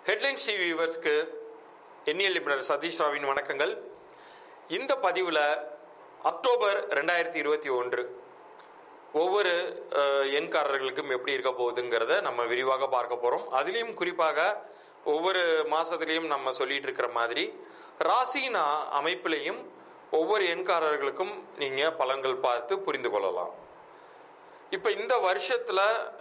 headlines TV வியூவர்ஸ்க்கு எண்ணியல் நிபுணர் சதீஷ் ராவின் வணக்கங்கள் இந்த பதிவில் அக்டோபர் ரெண்டாயிரத்தி இருபத்தி ஒன்று ஒவ்வொரு அஹ், எண்காரர்களுக்கும் எப்படி இருக்க போகுதுங்கிறத நம்ம விரிவாக பார்க்க போகிறோம் அதுலேயும் குறிப்பாக ஒவ்வொரு மாதத்துலேயும் நம்ம சொல்லிட்டு இருக்கிற மாதிரி ராசியின் அ- அமைப்பிலையும் ஒவ்வொரு எண்காரர்களுக்கும் நீங்கள் பலன்கள் பார்த்து புரிந்து கொள்ளலாம் இப்போ இந்த வருஷத்துல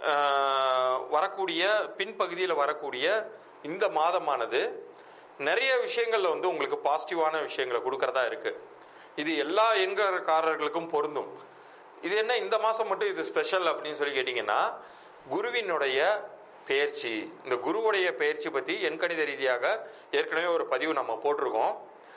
ஆஹ், வரக்கூடிய பின்பகுதியில் வரக்கூடிய இந்த மாதமானது நிறைய விஷயங்கள்ல வந்து உங்களுக்கு பாசிட்டிவான விஷயங்களை கொடுக்கறதா இருக்கு இது எல்லா எண்காரர்களுக்கும் பொருந்தும் இது என்ன இந்த மாசம் மட்டும் இது ஸ்பெஷல் அப்படின்னு சொல்லி கேட்டிங்கன்னா குருவினுடைய பெயர்ச்சி இந்த குருவுடைய பெயர்ச்சி பத்தி எண்கணித ரீதியாக ஏற்கனவே ஒரு பதிவு நம்ம போட்டிருக்கோம்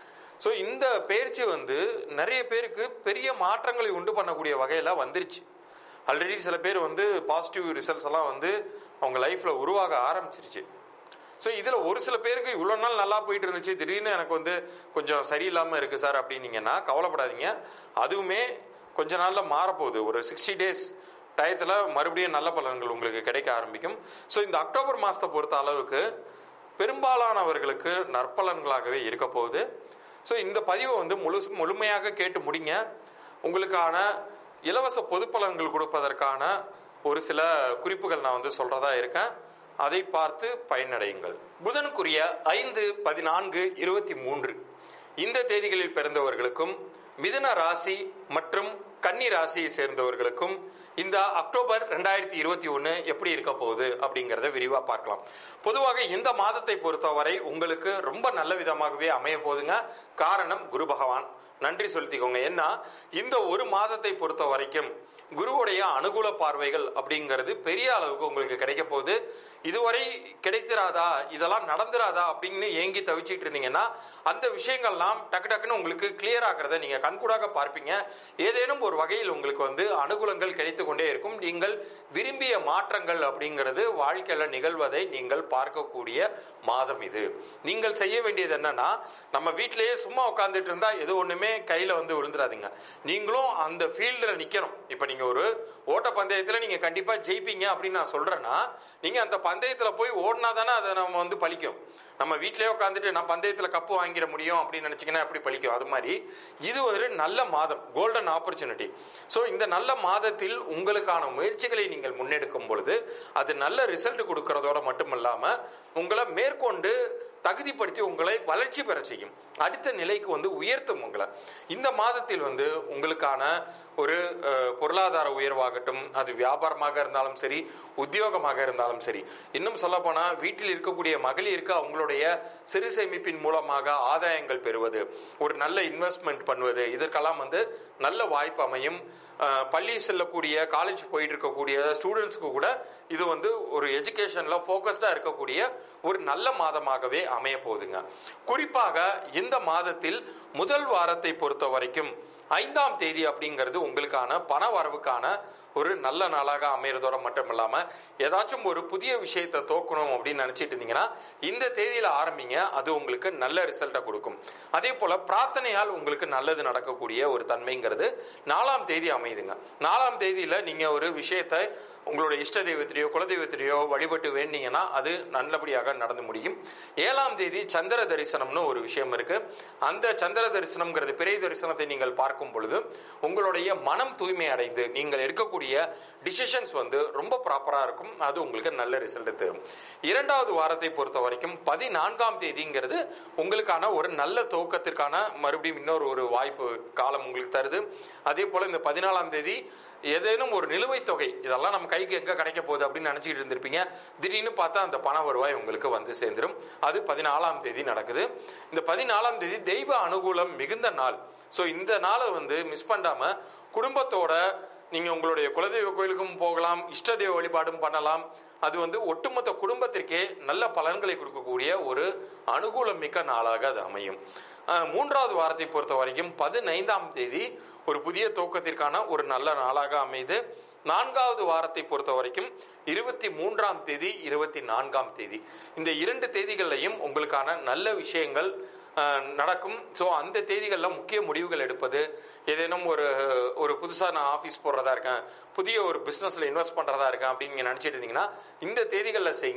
ஸோ இந்த பயிற்சி வந்து நிறைய பேருக்கு பெரிய மாற்றங்களை உண்டு பண்ணக்கூடிய வகையில் வந்துருச்சு ஆல்ரெடி சில பேர் வந்து பாசிட்டிவ் ரிசல்ட்ஸ் எல்லாம் வந்து அவங்க லைஃப்ல உருவாக ஆரம்பிச்சிருச்சு ஸோ இதில் ஒரு சில பேருக்கு இவ்வளோ நாள் நல்லா போயிட்டு இருந்துச்சு திடீர்னு எனக்கு வந்து கொஞ்சம் சரியில்லாமல் இருக்குது சார் அப்படின்னீங்கன்னா கவலைப்படாதீங்க அதுவுமே கொஞ்ச நாளில் மாறப்போகுது ஒரு சிக்ஸ்டி டேஸ் டயத்தில் மறுபடியும் நல்ல பலன்கள் உங்களுக்கு கிடைக்க ஆரம்பிக்கும் ஸோ இந்த அக்டோபர் மாதத்தை பொறுத்த அளவுக்கு பெரும்பாலானவர்களுக்கு நற்பலன்களாகவே இருக்க போகுது ஸோ இந்த பதிவை வந்து முழு முழுமையாக கேட்டு முடிங்க உங்களுக்கான இலவச பொது பலன்கள் கொடுப்பதற்கான ஒரு சில குறிப்புகள் நான் வந்து சொல்றதா இருக்கேன் அதை பார்த்து பயனடையுங்கள் புதனுக்குரிய ஐந்து பதினான்கு இருபத்தி மூன்று இந்த தேதிகளில் பிறந்தவர்களுக்கும் மிதுன ராசி மற்றும் கன்னி ராசியை சேர்ந்தவர்களுக்கும் இந்த அக்டோபர் ரெண்டாயிரத்தி இருபத்தி ஒன்று எப்படி இருக்க போகுது அப்படிங்கிறத விரிவாக பார்க்கலாம் பொதுவாக இந்த மாதத்தை பொறுத்தவரை உங்களுக்கு ரொம்ப நல்ல விதமாகவே அமைய போகுதுங்க காரணம் குரு பகவான் நன்றி செலுத்திக்கோங்க ஏன்னா இந்த ஒரு மாதத்தை பொறுத்த வரைக்கும் குருவுடைய அனுகூல பார்வைகள் அப்படிங்கிறது பெரிய அளவுக்கு உங்களுக்கு கிடைக்க போகுது இதுவரை கிடைத்திராதா இதெல்லாம் நடந்துராதா அப்படின்னு ஏங்கி தவிச்சிட்டு இருந்தீங்கன்னா அந்த விஷயங்கள்லாம் டக்கு டக்குன்னு உங்களுக்கு கிளியர் ஆகிறத நீங்க கண்கூடாக பார்ப்பீங்க ஏதேனும் ஒரு வகையில் உங்களுக்கு வந்து அனுகூலங்கள் கிடைத்து கொண்டே இருக்கும் நீங்கள் விரும்பிய மாற்றங்கள் அப்படிங்கிறது வாழ்க்கையில நிகழ்வதை நீங்கள் பார்க்கக்கூடிய மாதம் இது நீங்கள் செய்ய வேண்டியது என்னன்னா நம்ம வீட்டிலேயே சும்மா உட்காந்துட்டு இருந்தா எது ஒண்ணுமே கையில வந்து விழுந்துடாதீங்க நீங்களும் அந்த ஃபீல்டில் நிக்கணும் இப்ப நீங்க ஒரு ஓட்ட பந்தயத்துல நீங்க கண்டிப்பா ஜெயிப்பீங்க அப்படின்னு நான் சொல்றேன்னா நீங்க அந்த பந்தயத்துல போய் ஓடினா தானே அதை நம்ம வந்து பலிக்கும் நம்ம வீட்டிலேயே உட்காந்துட்டு நான் பந்தயத்துல கப்பு வாங்கிட முடியும் அப்படின்னு நினைச்சீங்கன்னா எப்படி பலிக்கும் அது மாதிரி இது ஒரு நல்ல மாதம் கோல்டன் ஆப்பர்ச்சுனிட்டி ஸோ இந்த நல்ல மாதத்தில் உங்களுக்கான முயற்சிகளை நீங்கள் முன்னெடுக்கும் பொழுது அது நல்ல ரிசல்ட் கொடுக்கறதோட மட்டுமல்லாம உங்களை மேற்கொண்டு தகுதிப்படுத்தி உங்களை வளர்ச்சி பெற செய்யும் அடுத்த நிலைக்கு வந்து உயர்த்தும் உங்களை இந்த மாதத்தில் வந்து உங்களுக்கான ஒரு அஹ், பொருளாதார உயர்வாகட்டும் அது வியாபாரமாக இருந்தாலும் சரி உத்தியோகமாக இருந்தாலும் சரி இன்னும் சொல்ல போனா வீட்டில் இருக்கக்கூடிய மகளிருக்கு அவங்களுடைய சிறு சேமிப்பின் மூலமாக ஆதாயங்கள் பெறுவது ஒரு நல்ல இன்வெஸ்ட்மெண்ட் பண்ணுவது இதற்கெல்லாம் வந்து நல்ல வாய்ப்பு அமையும் அஹ், பள்ளி செல்லக்கூடிய காலேஜ் போயிட்டு இருக்கக்கூடிய ஸ்டூடெண்ட்ஸ்க்கு கூட இது வந்து ஒரு எஜுகேஷன்ல ஃபோக்கஸ்டா இருக்கக்கூடிய ஒரு நல்ல மாதமாகவே அமைய போகுதுங்க குறிப்பாக இந்த மாதத்தில் முதல் வாரத்தை பொறுத்த வரைக்கும் ஐந்தாம் தேதி அப்படிங்கிறது உங்களுக்கான பண வரவுக்கான ஒரு நல்ல நாளாக அமையறதோட மட்டும் இல்லாம ஏதாச்சும் ஒரு புதிய விஷயத்தை தோக்கணும் அப்படின்னு நினைச்சிட்டு இருந்தீங்கன்னா இந்த தேதியில ஆரம்பிங்க அது உங்களுக்கு நல்ல ரிசல்ட்டை கொடுக்கும் அதே போல பிரார்த்தனையால் உங்களுக்கு நல்லது நடக்கக்கூடிய ஒரு தன்மைங்கிறது நாலாம் தேதி அமையுதுங்க நாலாம் தேதியில நீங்க ஒரு விஷயத்தை உங்களுடைய இஷ்ட தெய்வத்திலேயோ குலதெய்வத்திலேயோ வழிபட்டு வேண்டீங்கன்னா அது நல்லபடியாக நடந்து முடியும் ஏழாம் தேதி சந்திர தரிசனம்னு ஒரு விஷயம் இருக்கு அந்த சந்திர தரிசனம்ங்கிறது பிறை தரிசனத்தை நீங்கள் பார்க்கும் பொழுது உங்களுடைய மனம் தூய்மை அடைந்து நீங்கள் எடுக்கக்கூடிய டிசிஷன்ஸ் வந்து ரொம்ப ப்ராப்பரா இருக்கும் அது உங்களுக்கு நல்ல ரிசல்ட் தரும் இரண்டாவது வாரத்தை பொறுத்த வரைக்கும் பதினான்காம் தேதிங்கிறது உங்களுக்கான ஒரு நல்ல துவக்கத்திற்கான மறுபடியும் இன்னொரு ஒரு வாய்ப்பு காலம் உங்களுக்கு தருது அதே போல இந்த பதினாலாம் தேதி ஏதேனும் ஒரு நிலுவைத் தொகை இதெல்லாம் நம்ம கைக்கு எங்க கிடைக்க போகுது அப்படின்னு நினைச்சிட்டு இருந்திருப்பீங்க திடீர்னு பார்த்தா அந்த பண வருவாய் உங்களுக்கு வந்து சேர்ந்துரும் அது பதினாலாம் தேதி நடக்குது இந்த பதினாலாம் தேதி தெய்வ அனுகூலம் மிகுந்த நாள் ஸோ இந்த நாளை வந்து மிஸ் பண்ணாம குடும்பத்தோட நீங்க உங்களுடைய குலதெய்வ கோயிலுக்கும் போகலாம் இஷ்ட தெய்வ வழிபாடும் பண்ணலாம் அது வந்து ஒட்டுமொத்த குடும்பத்திற்கே நல்ல பலன்களை கொடுக்கக்கூடிய ஒரு அனுகூலம் மிக்க நாளாக அது அமையும் அஹ், மூன்றாவது வாரத்தை பொறுத்த வரைக்கும் பதினைந்தாம் தேதி ஒரு புதிய துவக்கத்திற்கான ஒரு நல்ல நாளாக அமைது நான்காவது வாரத்தை பொறுத்த வரைக்கும் இருபத்தி மூன்றாம் தேதி இருபத்தி நான்காம் தேதி இந்த இரண்டு தேதிகள்லையும் உங்களுக்கான நல்ல விஷயங்கள் அஹ், நடக்கும் ஸோ அந்த தேதிகளில் முக்கிய முடிவுகள் எடுப்பது ஏதேனும் ஒரு ஒரு புதுசாக நான் ஆஃபீஸ் போடுறதா இருக்கேன் புதிய ஒரு பிஸ்னஸில் இன்வெஸ்ட் பண்ணுறதா இருக்கேன் அப்படின்னு நீங்கள் நினச்சிட்டு இருந்தீங்கன்னா இந்த தேதிகளில் செய்யுங்க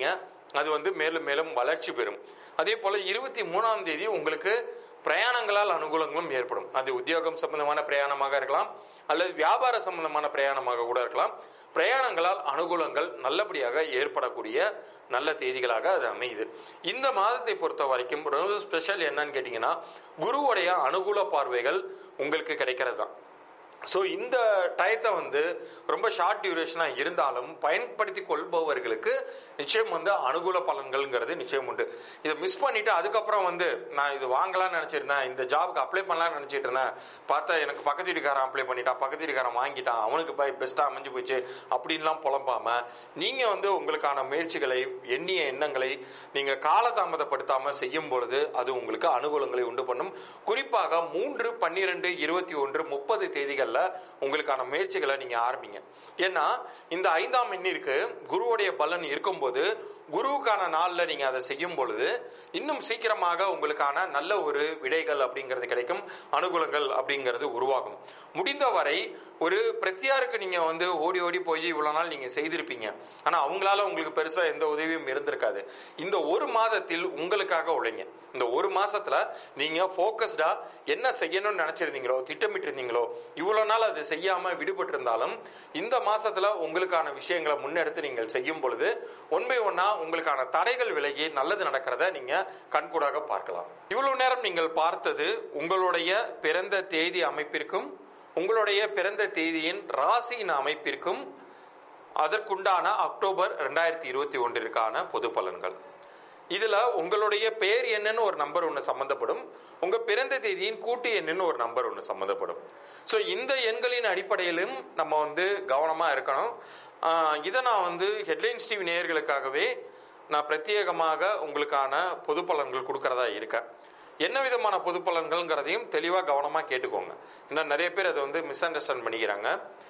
அது வந்து மேலும் மேலும் வளர்ச்சி பெறும் அதே போல இருபத்தி மூணாம் தேதி உங்களுக்கு பிரயாணங்களால் அனுகூலங்களும் ஏற்படும் அது உத்தியோகம் சம்பந்தமான பிரயாணமாக இருக்கலாம் அல்லது வியாபார சம்பந்தமான பிரயாணமாக கூட இருக்கலாம் பிரயாணங்களால் அனுகூலங்கள் நல்லபடியாக ஏற்படக்கூடிய நல்ல தேதிகளாக அது அமையுது இந்த மாதத்தை பொறுத்த வரைக்கும் ரொம்ப ஸ்பெஷல் என்னன்னு கேட்டிங்கன்னா குருவுடைய அனுகூல பார்வைகள் உங்களுக்கு கிடைக்கிறது தான் ஸோ இந்த டயத்தை வந்து ரொம்ப ஷார்ட் டியூரேஷனாக இருந்தாலும் பயன்படுத்தி கொள்பவர்களுக்கு நிச்சயம் வந்து அனுகூல பலன்கள்ங்கிறது நிச்சயம் உண்டு இதை மிஸ் பண்ணிட்டு அதுக்கப்புறம் வந்து நான் இது வாங்கலாம்னு நினச்சிருந்தேன் இந்த ஜாபுக்கு அப்ளை பண்ணலாம்னு நினச்சிட்டு இருந்தேன் பார்த்தா எனக்கு பக்கத்து வீட்டுக்காரன் அப்ளை பண்ணிட்டான் பக்கத்து வீட்டுக்காரன் வாங்கிட்டான் அவனுக்கு போய் பெஸ்ட்டாக அமைஞ்சு போச்சு அப்படின்லாம் புலம்பாம நீங்கள் வந்து உங்களுக்கான முயற்சிகளை எண்ணிய எண்ணங்களை நீங்கள் காலதாமதப்படுத்தாமல் செய்யும் பொழுது அது உங்களுக்கு அனுகூலங்களை உண்டு பண்ணும் குறிப்பாக மூன்று பன்னிரெண்டு இருபத்தி ஒன்று முப்பது தேதிகளில் உங்களுக்கான முயற்சிகளை நீங்க ஆரம்பிங்க ஏன்னா இந்த ஐந்தாம் எண்ணிற்கு குருவுடைய பலன் இருக்கும்போது குருவுக்கான நாளில் நீங்க அதை செய்யும் பொழுது இன்னும் சீக்கிரமாக உங்களுக்கான நல்ல ஒரு விடைகள் அப்படிங்கிறது கிடைக்கும் அனுகூலங்கள் அப்படிங்கிறது உருவாகும் முடிந்தவரை ஒரு பிரத்தியாருக்கு நீங்க வந்து ஓடி ஓடி போய் இவ்வளவு நாள் நீங்க செய்திருப்பீங்க ஆனா அவங்களால உங்களுக்கு பெருசா எந்த உதவியும் இருந்திருக்காது இந்த ஒரு மாதத்தில் உங்களுக்காக உழைங்க இந்த ஒரு மாசத்துல நீங்க போக்கஸ்டா என்ன செய்யணும்னு நினைச்சிருந்தீங்களோ திட்டமிட்டு இருந்தீங்களோ இவ்வளவு நாள் அது செய்யாம விடுபட்டு இருந்தாலும் இந்த மாசத்துல உங்களுக்கான விஷயங்களை முன்னெடுத்து நீங்கள் செய்யும் பொழுது ஒன் பை ஒன்னா உங்களுக்கான தடைகள் விலகி நல்லது நடக்கிறத நீங்க கண்கூடாக பார்க்கலாம் இவ்வளவு நேரம் நீங்கள் பார்த்தது உங்களுடைய பிறந்த தேதி அமைப்பிற்கும் உங்களுடைய பிறந்த தேதியின் ராசியின் அமைப்பிற்கும் அதற்குண்டான அக்டோபர் ரெண்டாயிரத்தி இருபத்தி ஒன்றிற்கான பொது பலன்கள் இதுல உங்களுடைய பெயர் என்னன்னு ஒரு நம்பர் ஒன்று சம்பந்தப்படும் உங்க பிறந்த தேதியின் கூட்டு எண்ணுன்னு ஒரு நம்பர் ஒன்று சம்பந்தப்படும் ஸோ இந்த எண்களின் அடிப்படையிலும் நம்ம வந்து கவனமா இருக்கணும் ஆஹ் இதை நான் வந்து ஹெட்லைன்ஸ் டிவி நேயர்களுக்காகவே நான் பிரத்யேகமாக உங்களுக்கான பொது பலன்கள் கொடுக்கறதா இருக்கேன் என்ன விதமான பொது பலன்கள்ங்கிறதையும் தெளிவாக கவனமாக கேட்டுக்கோங்க ஏன்னா நிறைய பேர் அதை வந்து மிஸ் அண்டர்ஸ்டாண்ட் பண்ணிக்கிறாங்க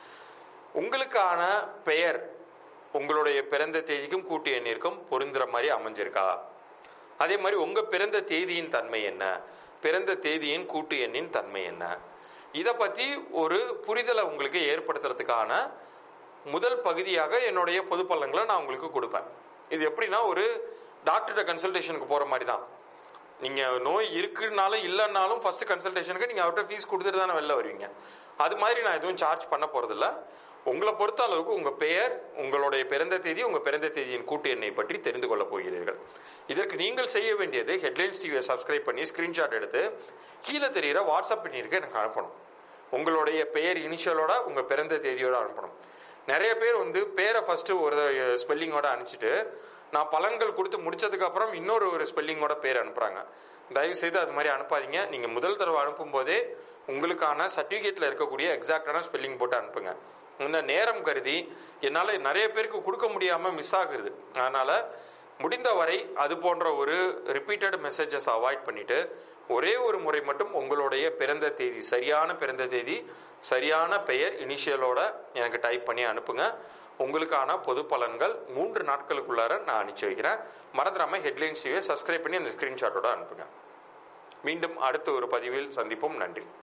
உங்களுக்கான பெயர் உங்களுடைய பிறந்த தேதிக்கும் கூட்டு எண்ணிற்கும் பொருந்துற மாதிரி அமைஞ்சிருக்கா அதே மாதிரி உங்க பிறந்த தேதியின் தன்மை என்ன பிறந்த தேதியின் கூட்டு எண்ணின் தன்மை என்ன இதை பத்தி ஒரு புரிதலை உங்களுக்கு ஏற்படுத்துறதுக்கான முதல் பகுதியாக என்னுடைய பொது பலன்களை நான் உங்களுக்கு கொடுப்பேன் இது எப்படின்னா ஒரு டாக்டர்கிட்ட கன்சல்டேஷனுக்கு போற மாதிரி தான் நீங்க நோய் இருக்குனாலும் இல்லைன்னாலும் ஃபர்ஸ்ட் கன்சல்டேஷனுக்கு நீங்க அவர்கிட்ட ஃபீஸ் கொடுத்துட்டு தானே வெளில வருவீங்க அது மாதிரி நான் எதுவும் சார்ஜ் பண்ண போறதில்ல உங்களை பொறுத்த அளவுக்கு உங்க பெயர் உங்களுடைய பிறந்த தேதி உங்க பிறந்த தேதியின் கூட்டு எண்ணை பற்றி தெரிந்து கொள்ள போகிறீர்கள் இதற்கு நீங்கள் செய்ய வேண்டியது ஹெட்லைன்ஸ் டிவியை சப்ஸ்கிரைப் பண்ணி ஸ்கிரீன்ஷாட் எடுத்து கீழே தெரிகிற வாட்ஸ்அப் பண்ணியிருக்க எனக்கு அனுப்பணும் உங்களுடைய பெயர் இனிஷியலோட உங்க பிறந்த தேதியோட அனுப்பணும் நிறைய பேர் வந்து பேரை ஃபர்ஸ்ட் ஒரு ஸ்பெல்லிங்கோட அனுப்பிச்சிட்டு நான் பலன்கள் கொடுத்து முடிச்சதுக்கு அப்புறம் இன்னொரு ஒரு ஸ்பெல்லிங்கோட பேர் அனுப்புறாங்க தயவு செய்து அது மாதிரி அனுப்பாதீங்க நீங்க முதல் தடவை அனுப்பும் போதே உங்களுக்கான சர்டிபிகேட்ல இருக்கக்கூடிய எக்ஸாக்டான ஸ்பெல்லிங் போட்டு அனுப்புங்க இந்த நேரம் கருதி என்னால் நிறைய பேருக்கு கொடுக்க முடியாம மிஸ் ஆகுது அதனால முடிந்தவரை அது போன்ற ஒரு ரிப்பீட்டட் மெசேஜஸ் அவாய்ட் பண்ணிட்டு ஒரே ஒரு முறை மட்டும் உங்களுடைய பிறந்த தேதி சரியான பிறந்த தேதி சரியான பெயர் இனிஷியலோட எனக்கு டைப் பண்ணி அனுப்புங்க உங்களுக்கான பொது பலன்கள் மூன்று நாட்களுக்குள்ளார நான் அனுப்பிச்சு வைக்கிறேன் மறந்துடாம ஹெட்லைன்ஸ் சப்ஸ்கிரைப் பண்ணி அந்த ஸ்கிரீன்ஷாட்டோட அனுப்புங்க மீண்டும் அடுத்த ஒரு பதிவில் சந்திப்போம் நன்றி